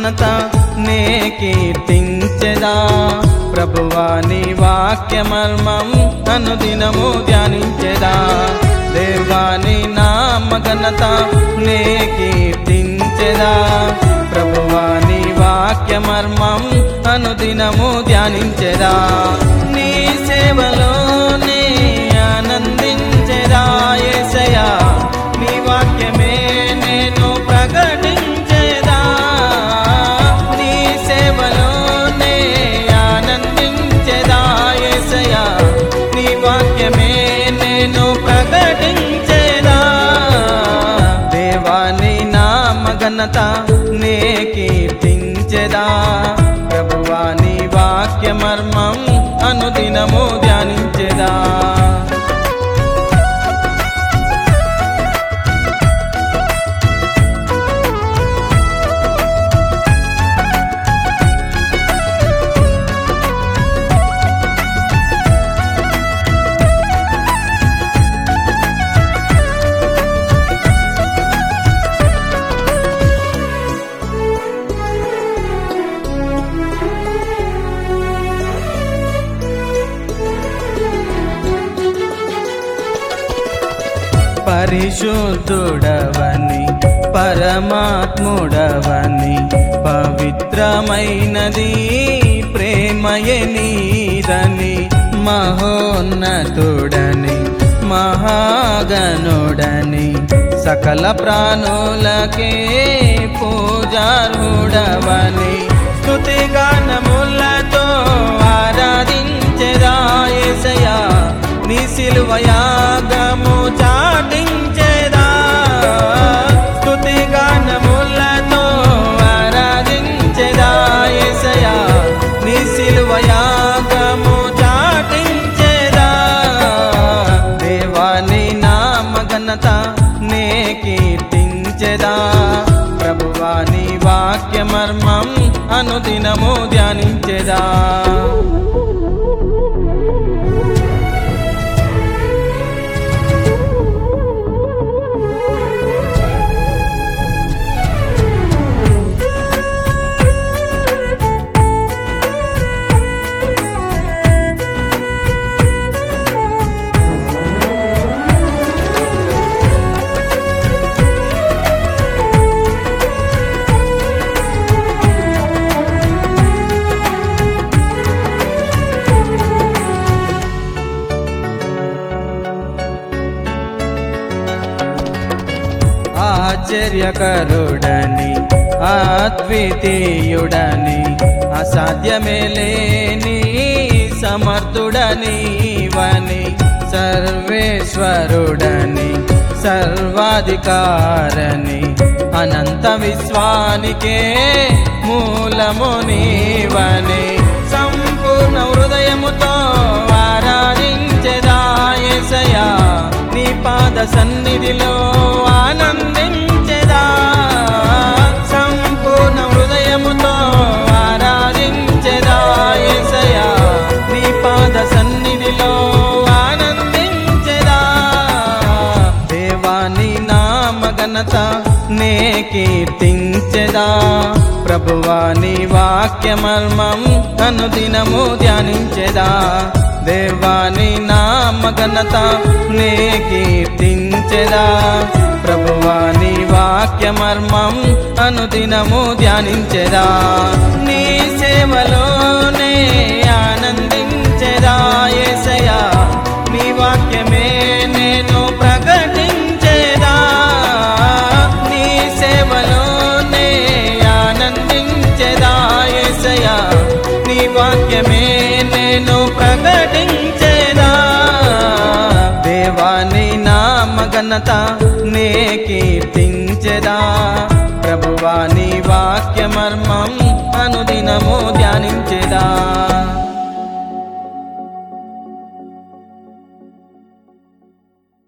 ఘనత నే కీర్తించెదా ప్రభువా నీ వాక్యమర్మం అనుదినము ధ్యానించెదా దేవాని నామ ఘనత నే కీర్తించెదా ప్రభువా నీ వాక్యమర్మం అనుదినము ధ్యానించెదా నీ సేవలోనే ఆనందించెదా యేసయ్యా నీ వాక్యమే నేను ప్రకటించేదా నీ సేవలోనే ఆనందించేదా యేసయ్యా నీ వాక్యమే నేను ప్రకటించేదా దేవాని నామ ఘనత నే కీర్తించెదా ప్రభువా నీ వాక్యమర్మం అనుదినము ధ్యానించెదా పరిశుద్ధుడవని పరమాత్ముడవని పవిత్రమైనది ప్రేమయే నీదని మహోన్నతుడని మహాగణుడని సకల ప్రాణులకే పూజారుడవని స్తుతిగానములతో ఆరాధించెదా యేసయ్యా నీ సిలువయాగము చాటించేదా స్తుతి గానములతో ఆరాధించేదా యేసయ్యా నీ సిలువయాగము చాటించేదా దేవాని నామ ఘనత నే కీర్తించెదా ప్రభువాని వాక్యమర్మం అనుదినము ధ్యానించెదా ఆశ్చర్యకరుడని అద్వితీయుడని అసాధ్యమే లేని సమర్థుడని వని సర్వేశ్వరుడని సర్వాధికారని అనంత విశ్వానికే మూలము నీవని సంపూర్ణ హృదయముతో ఆరాధించెదా యేసయ్యా నీ పాద సన్నిధిలో ఆనందించెదా సంపూర్ణ హృదయముతో ఆరాధించెదా యేసయ్యా నీ పాద సన్నిధిలో ఆనందించెదా దేవాని నామ ఘనత నే కీర్తించెదా ప్రభువాని వాక్యమర్మం అనుదినము ధ్యానించెదా దేవాని నామ ఘనత నే కీర్తించెదా ప్రభువాని వాక్యమర్మం అనుదినము ధ్యానించెదా నీ సేవలోనే ఆనందించెదా యేసయ్యా నీ వాక్యమే నేను ప్రకటించేదా నీ సేవలోనే ఆనందించేదా యేసయ్యా నీ వాక్యమే నేను ప్రకటించేదా దేవాని నామ ఘనత నే కీర్తించెదా ప్రభువాని వాక్యమర్మం అనుదినము ధ్యానించెదా